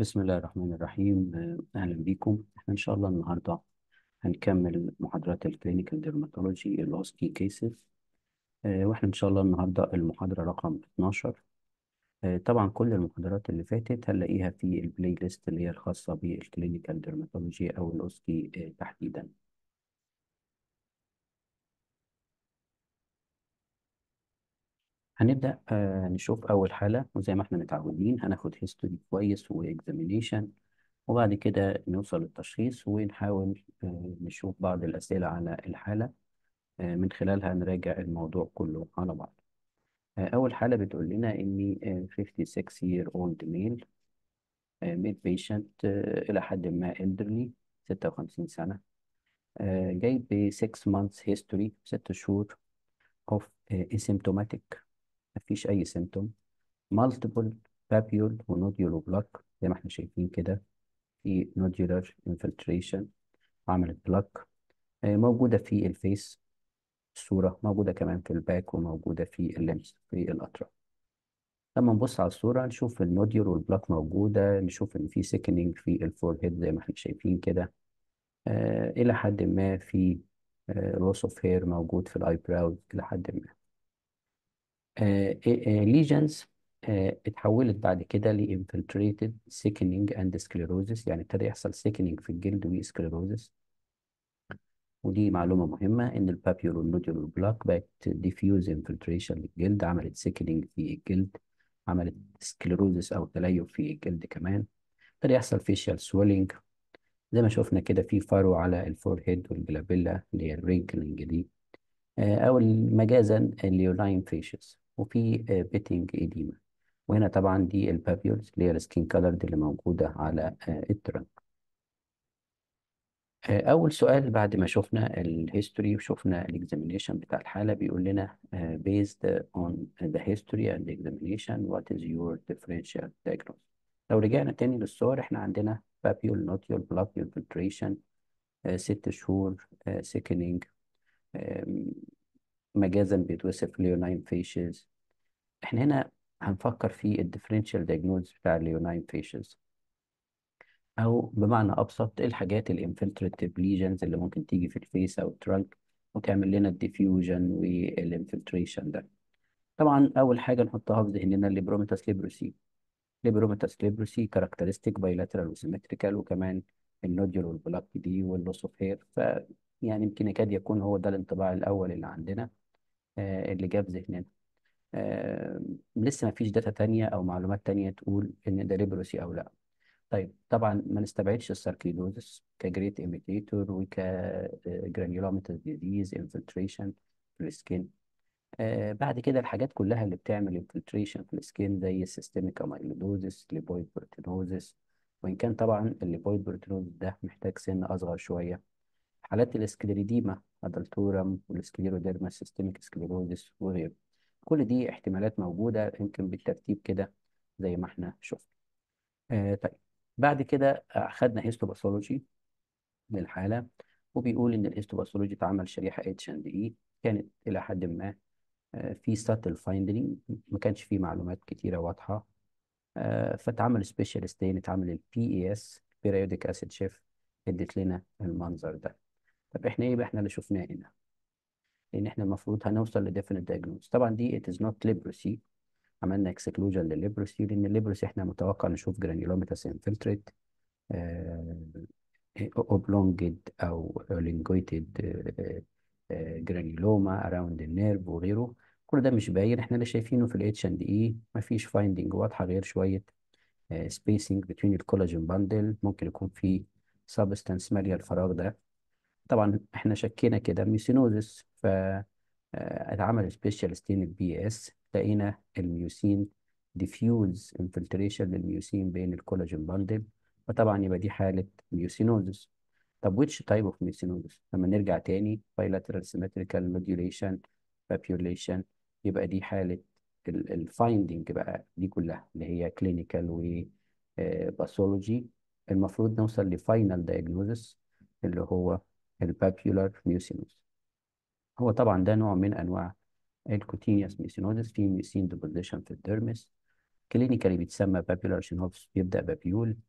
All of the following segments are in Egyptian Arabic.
بسم الله الرحمن الرحيم آه، أهلا بكم احنا إن شاء الله النهاردة هنكمل محاضرات الكلينيكال ديرماتولوجي الأوسكي كيسز واحنا إن شاء الله النهاردة المحاضرة رقم 12 آه، طبعا كل المحاضرات اللي فاتت هنلاقيها في البلاي ليست اللي هي الخاصة بالكلينيكال ديرماتولوجي أو الأوسكي آه، تحديدا هنبدأ آه، نشوف أول حالة وزي ما احنا متعودين هناخد هيستوري كويس وإكزامينيشن وبعد كده نوصل للتشخيص ونحاول آه، نشوف بعض الأسئلة على الحالة آه، من خلالها نراجع الموضوع كله على بعض آه، أول حالة بتقول لنا إني آه، 56 year old male آه، male patient آه، إلى حد ما elderly 56 سنة آه، جاي ب 6 months history 6 شهور of آه، asymptomatic مفيش أي symptom multiple papule ونوديول block زي ما احنا شايفين كده في nodular infiltration عملت block آه، موجودة في الفيس الصورة موجودة كمان في الباك وموجودة في اللمس في الأطراف لما نبص على الصورة نشوف النوديول والبلاك موجودة نشوف إن في سيكنينج في الفور هيد زي ما احنا شايفين كده آه إلى حد ما في لوس اوف هير موجود في الاي براوز إلى حد ما ليجنز اتحولت بعد كده لانفلتريتد سيكنينج اند سكليروزس يعني ابتدى يحصل سيكنينج في الجلد وسكليروزس ودي معلومة مهمة إن البابيول والنوديول والبلاك بقت ديفيوز انفلتريشن للجلد عملت سيكنينج في الجلد عملت سكليروزس أو تليف في الجلد كمان ابتدى يحصل فيشيال سويلنج زي ما شفنا كده في فرو على الفور هيد والجلابيلا اللي هي الرينكلينج دي آه، أو مجازا اليولاين فيشز وفي بيتنج إديما وهنا طبعا دي البابيولز اللي هي السكين كالرد اللي موجودة على آه، الترنك أول سؤال بعد ما شفنا الهيستوري وشفنا الاكزامينيشن بتاع الحالة بيقول لنا uh, based on the history and examination what is your differential diagnosis لو رجعنا تاني للصور احنا عندنا papule nodule block infiltration uh, ست شهور uh, sickening um, مجازا بيتوصف ليوناين فيشز احنا هنا هنفكر في الديفرنشال diagnosis بتاع الليوناين فيشز او بمعنى ابسط إيه الحاجات الانفلتريتيف ليجنز اللي ممكن تيجي في الفيس او الترنك وتعمل لنا الديفيوجن والانفلتريشن ده طبعا اول حاجه نحطها في ذهننا الليبروميتاس ليبروسي ليبروميتاس ليبروسي كاركترستيك بايلاترال وسيمتريكال وكمان النوديول والبلاك دي واللوس اوف هير ف يعني يمكن يكاد يكون هو ده الانطباع الاول اللي عندنا آه اللي جاب ذهننا آه لسه ما فيش داتا تانية او معلومات تانية تقول ان ده ليبروسي او لا طيب طبعا ما نستبعدش الساركيدوزس كجريت ايميتيتور وكجرانيولوميتاس ديزيز انفلتريشن في السكين آه بعد كده الحاجات كلها اللي بتعمل انفلتريشن في السكين زي السيستميك اميلودوزس ليبويد بروتينوزس وان كان طبعا الليبويد بروتينوزس ده محتاج سن اصغر شويه حالات الاسكليريديما ادلتورم والسكليروديرما سيستميك سكليروزس وغيره كل دي احتمالات موجوده يمكن بالترتيب كده زي ما احنا شفنا آه طيب بعد كده أخدنا هيستوباثولوجي للحالة وبيقول إن الهيستوباثولوجي اتعمل شريحة اتش اند اي كانت إلى حد ما آه، في ساتل فايندنج ما كانش فيه معلومات كتيرة واضحة آه، فاتعمل سبيشال ستين اتعمل البي اي اس بيريودك اسيد شيف ادت لنا المنظر ده طب احنا ايه بقى احنا اللي شفناه هنا لان احنا المفروض هنوصل لديفينيت دايجنوز طبعا دي it is not leprosy عملنا اكسكلوجن للليبروسي لان الليبروسي احنا متوقع نشوف جرانيولوميتاس انفلتريت اوبلونجد او لينجويتد جرانيولوما اراوند النيرف وغيره كل ده مش باين احنا اللي شايفينه في الاتش اند اي مفيش فايندنج واضحه غير شويه سبيسنج بين الكولاجين باندل ممكن يكون في سبستانس ماليه الفراغ ده طبعا احنا شكينا كده ميوسينوزس ف آه، اتعمل سبيشال ستين البي اس لقينا الميوسين ديفيوز انفلتريشن للميوسين بين الكولاجين باندل فطبعا يبقى دي حالة ميوسينوزس طب which type of ميوسينوزس لما نرجع تاني bilateral symmetrical nodulation papulation يبقى دي حالة الفايندنج بقى دي كلها اللي هي كلينيكال و باثولوجي المفروض نوصل لفاينل diagnosis اللي هو البابيولار ميوسينوز هو طبعا ده نوع من انواع الكوتينيوس ميوسينوزس في ميوسين ديبوزيشن في الديرمس كلينيكالي بيتسمى بابيولار عشان هو بيبدا بابيول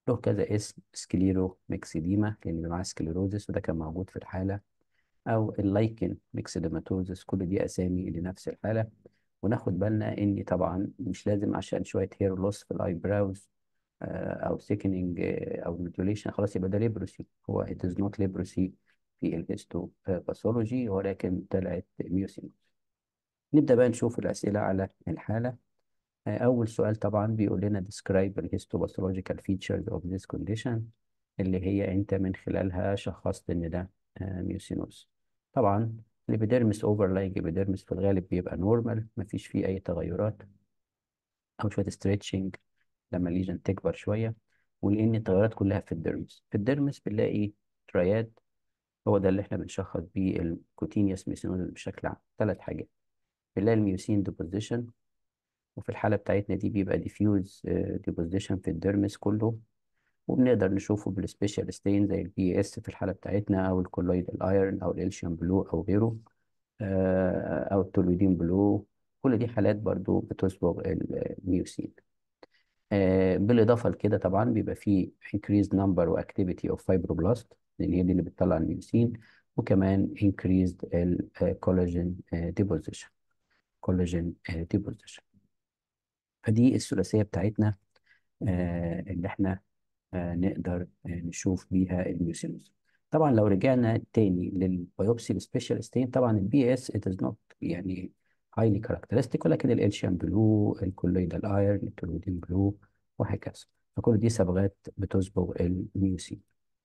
له كذا اسم سكليرو ميكسيديما لان بيبقى معاه سكليروزس وده كان موجود في الحاله او اللايكن ميكسيديماتوزس كل دي اسامي لنفس الحاله وناخد بالنا ان طبعا مش لازم عشان شويه هير لوس في الاي براوز او سيكنينج او ميديوليشن خلاص يبقى ده ليبروسي هو it is not leprosy في الهيستو باثولوجي ولكن طلعت ميوسينوز نبدا بقى نشوف الاسئله على الحاله آه، أول سؤال طبعا بيقول لنا describe the histopathological features of this condition اللي هي أنت من خلالها شخصت إن ده ميوسينوز طبعا الإبيديرمس overlying إبيديرمس في الغالب بيبقى نورمال مفيش فيه أي تغيرات أو شوية stretching لما الليجن تكبر شوية ولأن التغيرات كلها في الديرمس في الديرمس بنلاقي ترياد هو ده اللي احنا بنشخص بيه الكوتينيوس ميوسينوز بشكل عام ثلاث حاجات بنلاقي الميوسين ديبوزيشن وفي الحالة بتاعتنا دي بيبقى ديفيوز ديبوزيشن في الديرمس كله وبنقدر نشوفه بالسبيشال ستين زي البي اس في الحالة بتاعتنا أو الكولويد الأيرن أو الإلشيوم بلو أو غيره آه، أو التولويدين بلو كل دي حالات برضو بتصبغ الميوسين آه، بالإضافة لكده طبعا بيبقى فيه increased number و activity of fibroblast لأن هي دي اللي بتطلع الميوسين وكمان increased الكولاجين deposition collagen deposition فدي الثلاثية بتاعتنا آه، اللي احنا آه، نقدر آه، نشوف بيها الميوسينوز طبعا لو رجعنا تاني للبيوبسي السبيشال ستين طبعا البي اس it is not يعني highly characteristic ولكن الالشيان بلو الكولويدال ايرن التولويدين بلو وهكذا فكل دي صبغات بتصبغ الميوسين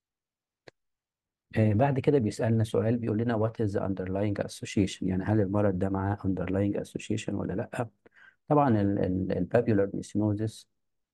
آه بعد كده بيسألنا سؤال بيقول لنا what is the underlying association يعني هل المرض ده معاه underlying association ولا لأ طبعا البابيولار ميسينوزس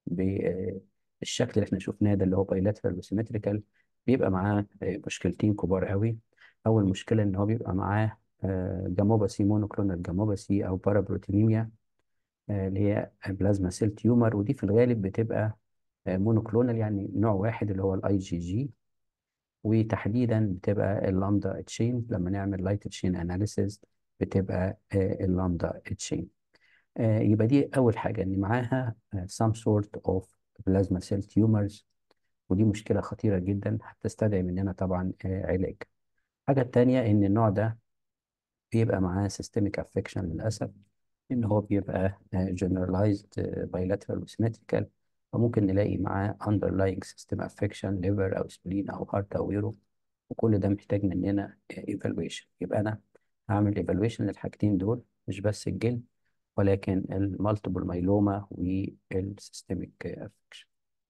بالشكل اللي احنا شفناه ده اللي هو بايلاترال وسيمتريكال بيبقى معاه آه، مشكلتين كبار قوي اول مشكله ان هو بيبقى معاه آه، جاموباسي مونوكلونال جاموباسي او بارابروتينيميا آه، اللي هي بلازما سيل تيومر ودي في الغالب بتبقى مونوكلونال يعني نوع واحد اللي هو الاي جي جي وتحديدا بتبقى اللامدا تشين لما نعمل لايت تشين اناليسيز بتبقى اللامدا تشين آه، يبقى دي أول حاجة إن معاها آه، some sort of plasma cell tumors ودي مشكلة خطيرة جدا هتستدعي مننا طبعا آه، علاج الحاجة التانية إن النوع ده بيبقى معاه systemic affection للأسف إن هو بيبقى generalized bilateral symmetrical فممكن نلاقي معاه underlying system affection liver أو spleen أو heart أو غيره وكل ده محتاج مننا evaluation يبقى أنا هعمل evaluation للحاجتين دول مش بس الجلد ولكن المالتيبل مايلوما والسيستميك افكشن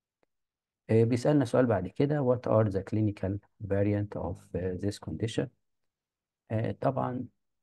بيسألنا سؤال بعد كده what are the clinical variant of this condition آه، طبعا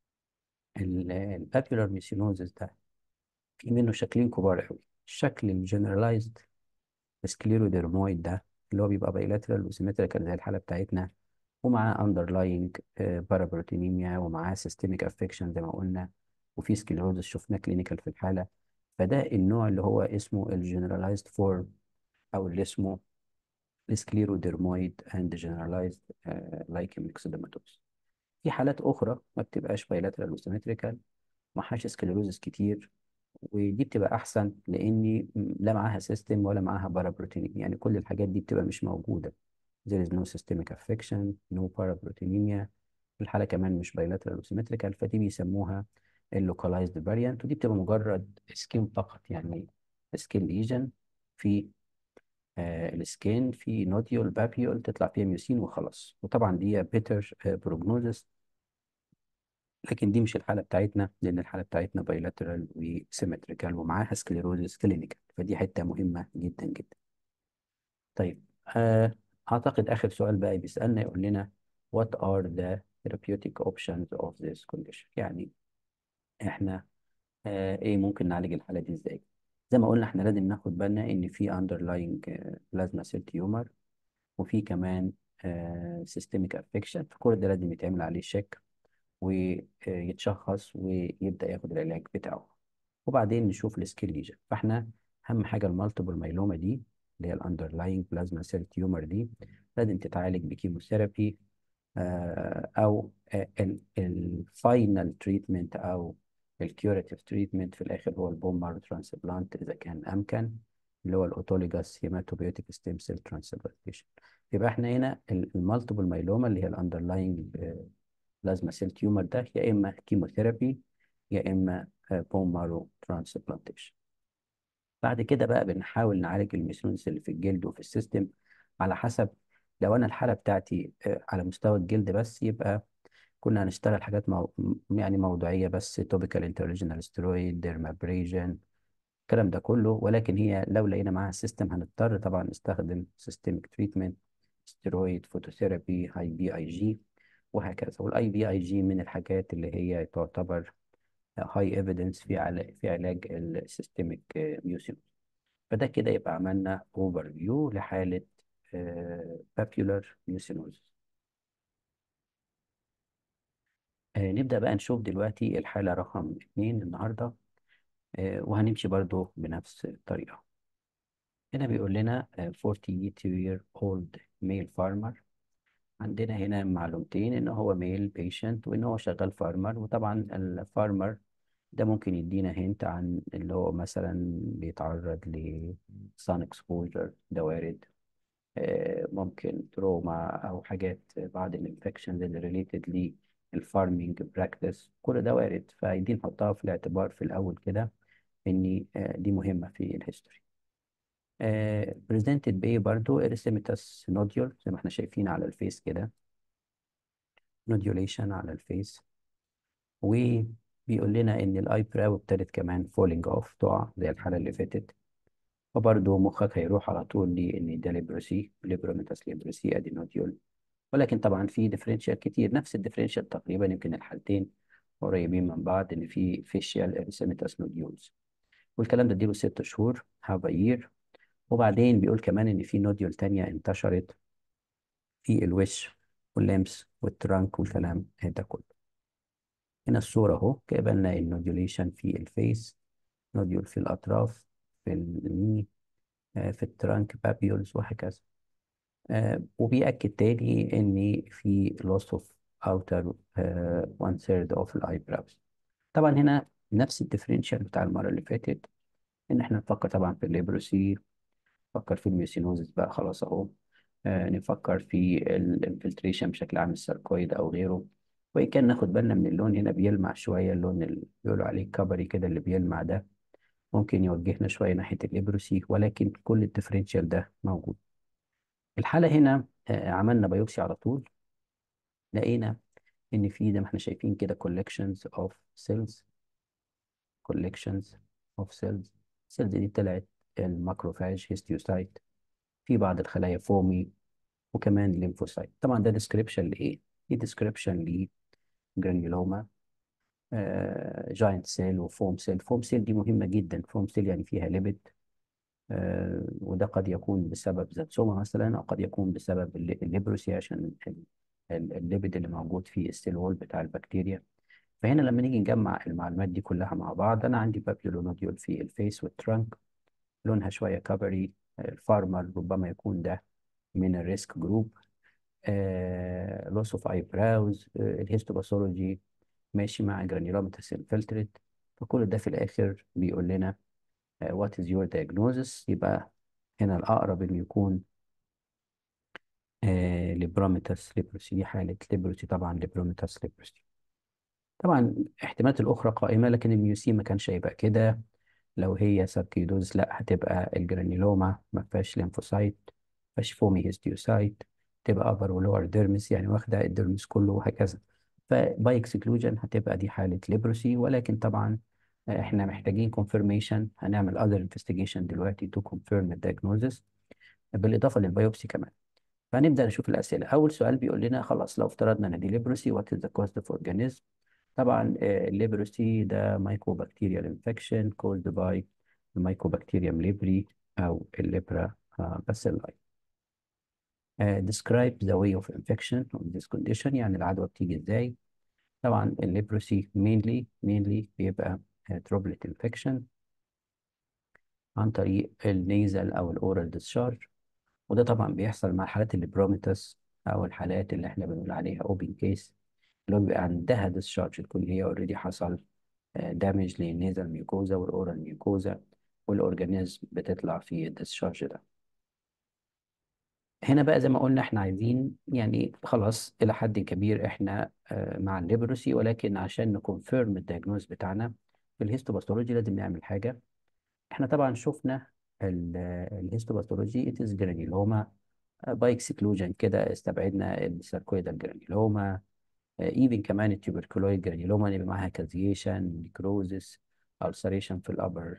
البابيولار ميسينوزس ده في منه شكلين كبار قوي الشكل الجنرالايزد سكليروديرمويد ده اللي هو بيبقى بايلاترال وسيمتريكال زي الحالة بتاعتنا ومعاه underlying بارابروتينيميا ومعاه systemic affection زي ما قلنا وفي سكليروزس شفناه كلينيكال في الحالة فده النوع اللي هو اسمه الجنرالايزد فورم أو اللي اسمه السكليروديرمويد اند جنرالايزد لايك ميكسوديماتوس في حالات أخرى ما بتبقاش بايلاترال وسيمتريكال معهاش سكليروزس كتير ودي بتبقى أحسن لأن لا معاها سيستم ولا معاها بارابروتينيم يعني كل الحاجات دي بتبقى مش موجودة there is no systemic affection no parabrotinemia الحالة كمان مش بايلاترال وسيمتريكال فدي بيسموها اللوكالايزد فاريانت ودي بتبقى مجرد سكين فقط يعني سكين ليجن في آه السكين في نوديول بابيول تطلع فيها ميوسين وخلاص وطبعا دي بيتر بروجنوزس لكن دي مش الحالة بتاعتنا لأن الحالة بتاعتنا بايلاترال وسيمتريكال ومعاها سكليروزس كلينيكال فدي حتة مهمة جدا جدا طيب آه أعتقد آخر سؤال بقى بيسألنا يقول لنا what are the therapeutic options of this condition يعني احنا آه ايه ممكن نعالج الحالة دي ازاي زي ما قلنا احنا لازم ناخد بالنا ان في underlying بلازما سيل تيومر وفي كمان سيستميك افكشن فكل ده لازم يتعمل عليه شيك ويتشخص ويبدأ ياخد العلاج بتاعه وبعدين نشوف السكيل ليجن فاحنا اهم حاجة المالتيبل مايلوما دي اللي هي الاندرلاينج بلازما سيل تيومر دي لازم تتعالج بكيموثيرابي آه، او الفاينل تريتمنت او الكيوراتيف تريتمنت في الاخر هو البون مارو ترانسبلانت اذا كان امكن اللي هو الاوتوليجاس هيماتوبيوتيك ستيم سيل ترانسبلانتيشن يبقى احنا هنا المالتيبل مايلوما اللي هي الاندرلاينج بلازما سيل تيومر ده يا اما كيموثيرابي يا اما بون مارو ترانسبلانتيشن بعد كده بقى بنحاول نعالج الميسونز اللي في الجلد وفي السيستم على حسب لو انا الحاله بتاعتي آه، على مستوى الجلد بس يبقى كنا هنشتغل حاجات مو... يعني موضوعيه بس توبيكال انترجنال ستيرويد ديرمابريجن الكلام ده كله ولكن هي لو لقينا معاها سيستم هنضطر طبعا نستخدم سيستميك تريتمنت ستيرويد فوتوثيرابي هاي بي اي جي وهكذا والاي بي اي جي من الحاجات اللي هي تعتبر هاي ايفيدنس في علاج في علاج السيستميك ميوسينوز فده كده يبقى عملنا اوفر فيو لحاله بابيولار ميوسينوز نبدأ بقى نشوف دلوقتي الحالة رقم اتنين النهاردة آه، وهنمشي برضو بنفس الطريقة هنا بيقول لنا آه، 42 year old male farmer عندنا هنا معلومتين ان هو ميل بيشنت وان هو شغال فارمر وطبعا الفارمر ده ممكن يدينا هنت عن اللي هو مثلا بيتعرض ل sun exposure ده وارد آه، ممكن تروما او حاجات بعض الانفكشنز اللي ريليتد للفارمينج براكتس كل ده وارد فدي نحطها في الاعتبار في الاول كده ان آه، دي مهمه في الهيستوري بريزنتد بايه برضو اريثيماتس نوديول زي ما احنا شايفين على الفيس كده نوديوليشن على الفيس وبيقول لنا ان الاي براو ابتدت كمان فولينج اوف تقع زي الحاله اللي فاتت وبرضه مخك هيروح على طول لان ده ليبروسي ليبروميتاس ليبروسي ادي نوديول ولكن طبعا في ديفرنشال كتير نفس الديفرنشال تقريبا يمكن الحالتين قريبين من بعض ان في فيشيال اريثيماتس نوديولز والكلام ده اديله ست شهور هاف يير وبعدين بيقول كمان ان في نوديول تانية انتشرت في الوش واللمس والترانك والكلام ده كله هنا الصورة اهو جايبه لنا النوديوليشن في الفيس نوديول في الأطراف في الني آه، في الترانك بابيولز وهكذا آه، وبيأكد تاني إن في loss of outer آه، one third of eyebrows طبعا هنا نفس الديفرنشال بتاع المرة اللي فاتت إن إحنا نفكر طبعا في الليبروسي نفكر في الميوسينوزس بقى خلاص أهو آه، نفكر في الانفلتريشن بشكل عام الساركويد أو غيره وإن كان ناخد بالنا من اللون هنا بيلمع شوية اللون اللي بيقولوا عليه كبري كده اللي بيلمع ده ممكن يوجهنا شوية ناحية الليبروسي ولكن كل الديفرنشال ده موجود الحالة هنا آه، عملنا بايوبسي على طول لقينا إن في زي ما احنا شايفين كده collections of cells collections of cells cells دي طلعت الماكروفاج هيستيوسايت في بعض الخلايا فومي وكمان ليمفوسايت طبعا ده ديسكريبشن لإيه؟ دي ديسكريبشن لجرانيولوما جاينت سيل وفوم سيل فوم سيل دي مهمة جدا فوم سيل يعني فيها ليبيد آه، وده قد يكون بسبب زاتسوما مثلا او قد يكون بسبب الل- الليبروسي عشان ال- ال- الليبيد اللي موجود في السيل وول بتاع البكتيريا فهنا لما نيجي نجمع المعلومات دي كلها مع بعض انا عندي بابيولونوديول في الفيس والترنك لونها شويه كبري الفارمر ربما يكون ده من الريسك جروب لوس اوف اي براوز الهيستوباثولوجي ماشي مع جرانيولوماتس انفلتريت فكل ده في الاخر بيقول لنا وات از يور diagnosis يبقى هنا الأقرب إنه يكون ليبروميتاس ليبروسي دي حالة ليبروسي طبعا ليبروميتاس ليبروسي طبعا احتمالات الأخرى قائمة لكن الميوسي ما كانش هيبقى كده لو هي ساركيدوز لا هتبقى الجرانيلوما ما فيهاش ليمفوسايت ما فيهاش فومي هيستيوسايت تبقى أبر ولور ديرمس يعني واخدة الديرمس كله وهكذا فباي اكسكلوجن هتبقى دي حالة ليبروسي ولكن طبعا آه، احنا محتاجين confirmation هنعمل other investigation دلوقتي to confirm the diagnosis بالإضافة للبيوبسي كمان فهنبدأ نشوف الأسئلة أول سؤال بيقول لنا خلاص لو افترضنا إن دي ليبروسي what is the cause of organism طبعا الليبروسي ده مايكوبكتيريال انفكشن caused by الميكوبكتيريوم ليبري أو الليبرا باسيلاي describe the way of infection of this condition يعني العدوى بتيجي ازاي طبعا الليبروسي mainly mainly بيبقى droplet infection عن طريق النيزل او الاورال ديسشارج وده طبعا بيحصل مع حالات الليبروميتاس او الحالات اللي احنا بنقول عليها اوبن كيس اللي هو بيبقى عندها ديسشارج تكون هي اوريدي حصل دامج للنيزل ميوكوزا والاورال ميوكوزا والاورجانيزم بتطلع في الديسشارج ده هنا بقى زي ما قلنا احنا عايزين يعني خلاص الى حد كبير احنا آه، مع الليبروسي ولكن عشان نكونفيرم الدياجنوز بتاعنا في الهيستوباثولوجي لازم نعمل حاجه احنا طبعا شفنا الهيستوباثولوجي اتس جرانيلوما باي اكسكلوجن كده استبعدنا الساركويدال جرانيلوما ايفن كمان التوبركلويد جرانيلوما اللي معاها كازيشن نيكروزس ulceration في الابر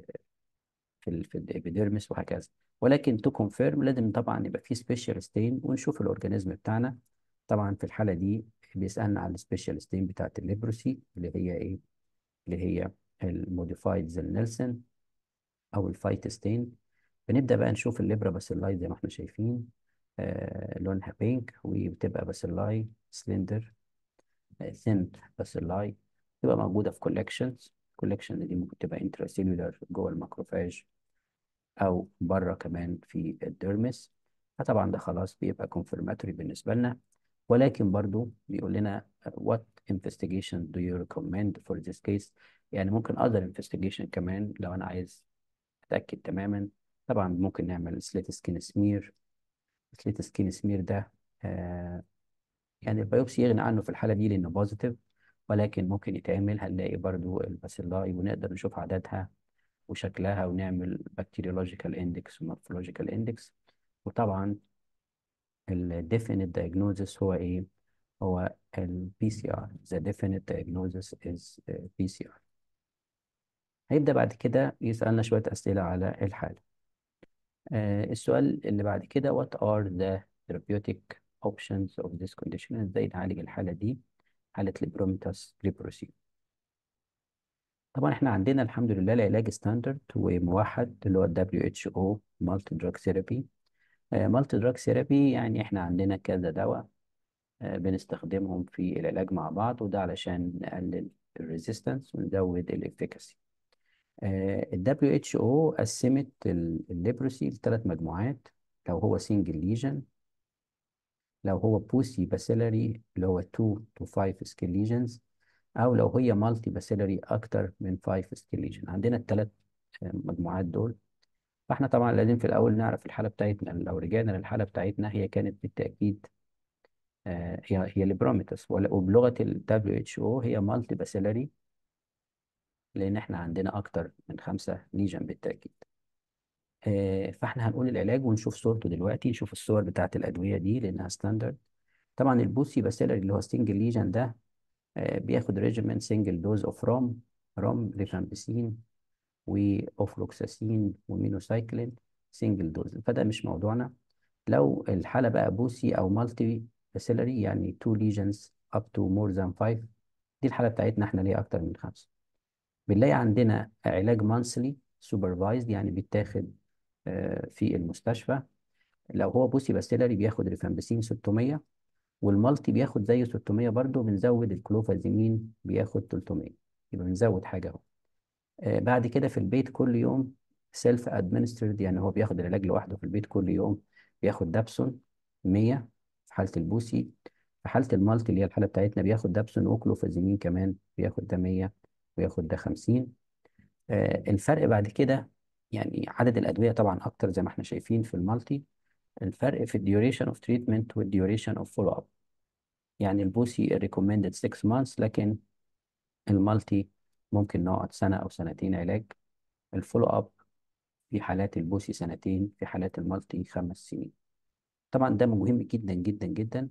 في ال في الابيديرمس وهكذا ولكن تو كونفيرم لازم طبعا يبقى في سبيشال ستين ونشوف الاورجانيزم بتاعنا طبعا في الحاله دي بيسالنا على السبيشال ستين بتاعت الليبروسي اللي هي ايه اللي هي الموديفايد زي نيلسون او الفايت ستين بنبدا بقى نشوف الليبرا باسيلاي زي ما احنا شايفين آه لونها بينك وبتبقى باسيلاي سلندر ثين باسيلاي تبقى موجوده في كولكشنز الكولكشن دي ممكن تبقى انتراسيلولار جوه الماكروفاج او بره كمان في الديرمس فطبعا ده خلاص بيبقى confirmatory بالنسبه لنا ولكن برضو بيقول لنا what investigation do you recommend for this case يعني ممكن other investigation كمان لو انا عايز اتاكد تماما طبعا ممكن نعمل سليت سكين سمير سليت سكين سمير ده آه يعني البيوبسي يغني عنه في الحاله دي لانه بوزيتيف ولكن ممكن يتعمل هنلاقي برضو الباسيلاي ونقدر نشوف عددها وشكلها ونعمل بكتيريولوجيكال اندكس ومورفولوجيكال اندكس وطبعا ال definite diagnosis هو ايه؟ هو ال PCR the definite diagnosis is uh, PCR هيبدأ بعد كده يسألنا شوية أسئلة على الحالة آه السؤال اللي بعد كده what are the therapeutic options of this condition ازاي نعالج الحالة دي حالة البروميتاس ليبروسي طبعا احنا عندنا الحمد لله العلاج ستاندرد وموحد اللي هو ال WHO مالتي دراج ثيرابي مالتي دراج ثيرابي يعني احنا عندنا كذا دواء آه، بنستخدمهم في العلاج مع بعض وده علشان نقلل الريزيستنس ونزود الافيكاسي ال WHO قسمت الليبروسي لثلاث مجموعات لو هو سنجل ليجن لو هو بوسي باسيلاري اللي هو 2 to 5 سكيل ليجنز او لو هي مالتي باسيلاري اكتر من 5 سكيل ليجن عندنا الثلاث مجموعات دول فاحنا طبعا لازم في الاول نعرف الحاله بتاعتنا لو رجعنا للحاله بتاعتنا هي كانت بالتاكيد آه، هي هي ليبروميتاس وبلغه ال WHO هي مالتي باسيلاري لان احنا عندنا اكتر من خمسة ليجن بالتاكيد آه، فاحنا هنقول العلاج ونشوف صورته دلوقتي نشوف الصور بتاعت الادويه دي لانها ستاندرد طبعا البوسي باسيلاري اللي هو سنجل ليجن ده آه، بياخد ريجيمنت سنجل دوز اوف روم روم ريفامبسين واوفلوكساسين ومينوسايكلين سنجل دوز فده مش موضوعنا لو الحاله بقى بوسي او مالتي باسيلاري يعني 2 ليجنز اب تو مور ذان 5 دي الحاله بتاعتنا احنا ليه اكتر من خمسه بنلاقي عندنا علاج مانسلي سوبرفايزد يعني بيتاخد آه، في المستشفى لو هو بوسي باسيلاري بياخد ريفامبسين 600 والمالتي بياخد زيه 600 برضه بنزود الكلوفازيمين بياخد 300 يبقى بنزود حاجه اهو آه، بعد كده في البيت كل يوم سيلف ادمنسترد يعني هو بياخد العلاج لوحده في البيت كل يوم بياخد دابسون 100 في حاله البوسي في حاله المالتي اللي هي الحاله بتاعتنا بياخد دابسون وكلوفازيمين كمان بياخد ده 100 وياخد ده 50 آه، الفرق بعد كده يعني عدد الادويه طبعا اكتر زي ما احنا شايفين في المالتي الفرق في الديوريشن اوف تريتمنت والديوريشن اوف فولو اب يعني البوسي recommended 6 months لكن المالتي ممكن نقعد سنة أو سنتين علاج الفولو أب في حالات البوسي سنتين في حالات المالتي خمس سنين طبعا ده مهم جدا جدا جدا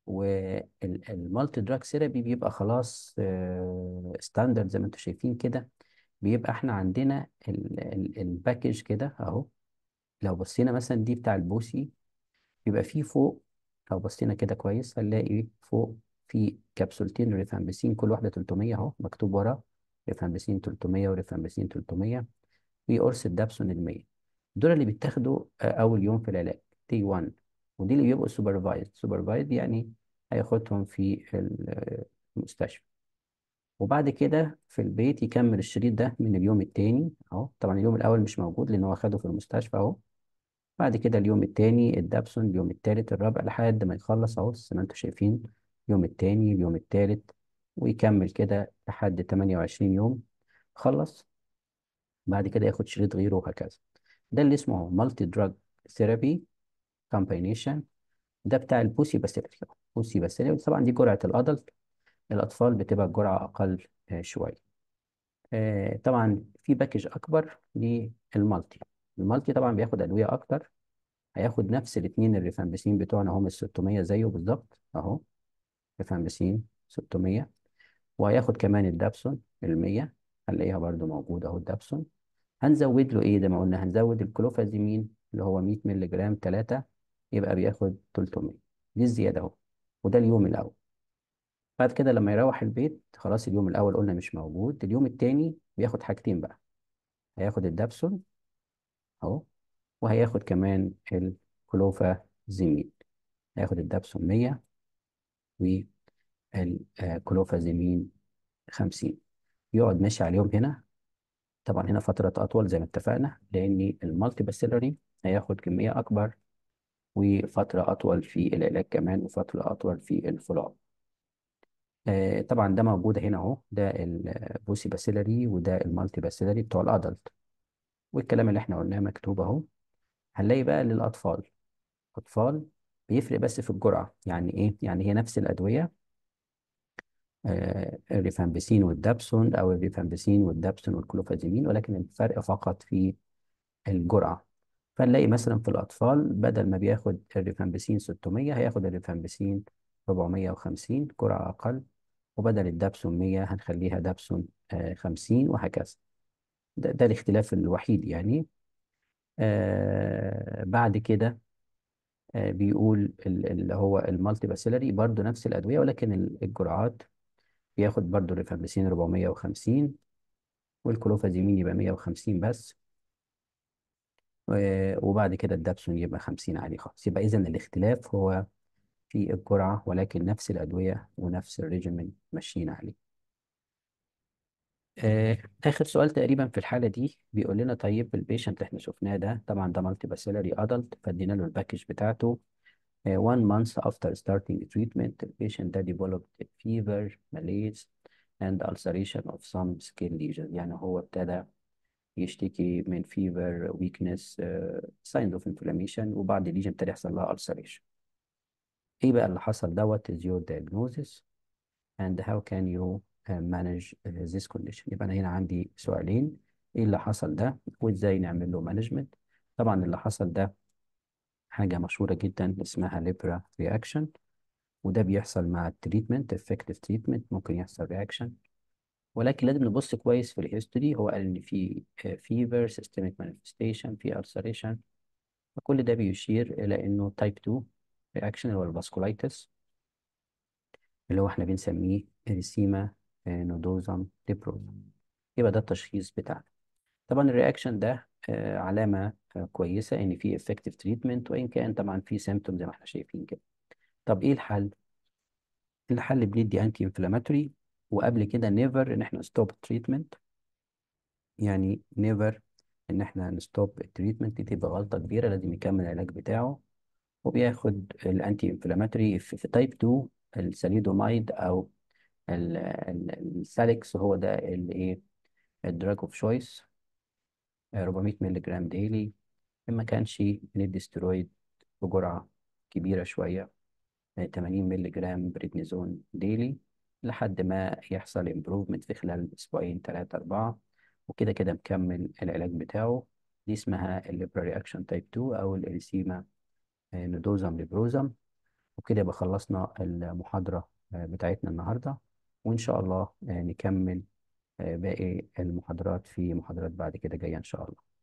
والمالتي دراج ثيرابي بيبقى خلاص ستاندرد زي ما انتم شايفين كده بيبقى احنا عندنا الباكج كده اهو لو بصينا مثلا دي بتاع البوسي بيبقى فيه فوق لو بصينا كده كويس هنلاقي فوق في كبسولتين ريفامبسين كل واحدة 300 اهو مكتوب ورا ريفامبسين 300 وريفامبسين 300 وقرص الدابسون ال 100 دول اللي بيتاخدوا آه، أول يوم في العلاج تي 1 ودي اللي بيبقوا سوبرفايزد سوبرفايزد يعني هياخدهم في ال- المستشفى وبعد كده في البيت يكمل الشريط ده من اليوم التاني اهو طبعا اليوم الاول مش موجود لان هو اخده في المستشفى اهو بعد كده اليوم التاني الدابسون اليوم التالت الرابع لحد ما يخلص اهو زي ما انتم شايفين اليوم التاني اليوم التالت ويكمل كده لحد 28 يوم خلص بعد كده ياخد شريط غيره وهكذا ده اللي اسمه مالتي دراج ثيرابي كومباينيشن ده بتاع البوسي باسيلري بوسي باسيلري طبعا دي جرعه الادلت الاطفال بتبقى الجرعه اقل آه، شويه آه، طبعا في باكج اكبر للمالتي المالتي طبعا بياخد ادويه اكتر هياخد نفس الاثنين الريفامبيسين بتوعنا هم ال 600 زيه بالظبط اهو ريفامبيسين 600 وهياخد كمان الدابسون ال 100 هنلاقيها برده موجوده اهو الدابسون هنزود له ايه زي ما قلنا هنزود الكلوفازيمين اللي هو 100 مللي جرام 3 يبقى بياخد 300 دي الزياده اهو وده اليوم الاول بعد كده لما يروح البيت خلاص اليوم الاول قلنا مش موجود اليوم التاني بياخد حاجتين بقى هياخد الدابسون اهو وهياخد كمان الكلوفازيمين هياخد الدابسون 100 والكلوفازيمين 50 يقعد ماشي عليهم هنا طبعا هنا فترة أطول زي ما اتفقنا لأن المالتي باسيلري هياخد كمية أكبر وفترة أطول في العلاج كمان وفترة أطول في الفولو آه طبعا ده موجود هنا أهو ده البوسي باسيلري وده المالتي باسيلري بتوع الأدلت والكلام اللي احنا قلناه مكتوب أهو هنلاقي بقى للأطفال أطفال بيفرق بس في الجرعة يعني إيه؟ يعني هي نفس الأدوية آه الريفامبيسين والدابسون أو الريفامبيسين والدابسون والكلوفازيمين ولكن الفرق فقط في الجرعة فنلاقي مثلا في الأطفال بدل ما بياخد الريفامبيسين 600 هياخد الريفامبيسين 450 جرعة أقل وبدل الدابسون 100 هنخليها دابسون آه 50 وهكذا ده, ده الاختلاف الوحيد يعني آه بعد كده آه بيقول اللي هو المالتي باسيلري برضه نفس الأدوية ولكن الجرعات بياخد برضه الريفامبيسين 450 والكلوفازيمين يبقى 150 بس وبعد كده الدابسون يبقى 50 عادي خالص يبقى إذا الاختلاف هو في الجرعة ولكن نفس الأدوية ونفس الريجيمين ماشيين عليه آه، آخر سؤال تقريبا في الحالة دي بيقول لنا طيب البيشنت اللي احنا شفناه ده طبعا ده مالتي باسيلري ادلت فادينا له الباكج بتاعته آه، one month after starting treatment the patient ده developed fever, malaise and ulceration of some skin lesion يعني هو ابتدى يشتكي من fever, weakness, uh, signs of inflammation وبعد الليجن ابتدى يحصل لها ulceration ايه بقى اللي حصل ده what is your diagnosis and how can you uh, manage uh, this condition يبقى انا هنا عندي سؤالين ايه اللي حصل ده وازاي نعمل له مانجمنت طبعا اللي حصل ده حاجة مشهورة جدا اسمها ليبرا رياكشن وده بيحصل مع التريتمنت effective تريتمنت ممكن يحصل رياكشن ولكن لازم نبص كويس في الهيستوري هو قال ان في فيفر سيستميك مانيفستيشن في ulceration فكل ده بيشير الى انه تايب 2 رياكشن اللي هو الفاسكولايتس اللي هو احنا بنسميه اريسيما نودوزم ليبروزم يبقى ده التشخيص بتاعنا طبعا الرياكشن ده آه، علامة آه، كويسة ان في effective treatment وان كان طبعا في symptoms زي ما احنا شايفين كده طب ايه الحل؟ الحل بندي انتي انفلاماتوري وقبل كده نيفر ان احنا ستوب تريتمنت يعني نيفر ان احنا نستوب التريتمنت دي تبقى غلطة كبيرة لازم يكمل العلاج بتاعه وبياخد الانتي انفلاماتوري في تايب 2 الساليدومايد او ال- ال- الساليكس هو ده الايه الدراج اوف شويس 400 مللي جرام ديلي ما كانش ندي ستيرويد بجرعة كبيرة شوية 80 مللي جرام بريدنيزون ديلي لحد ما يحصل امبروفمنت في خلال اسبوعين ثلاثة أربعة وكده كده مكمل العلاج بتاعه دي اسمها الليبرا رياكشن تايب 2 أو الإريسيما نودوزم ليبروزم وكده يبقى خلصنا المحاضرة آه، بتاعتنا النهاردة وإن شاء الله آه، نكمل آه، باقي المحاضرات في محاضرات بعد كده جاية إن شاء الله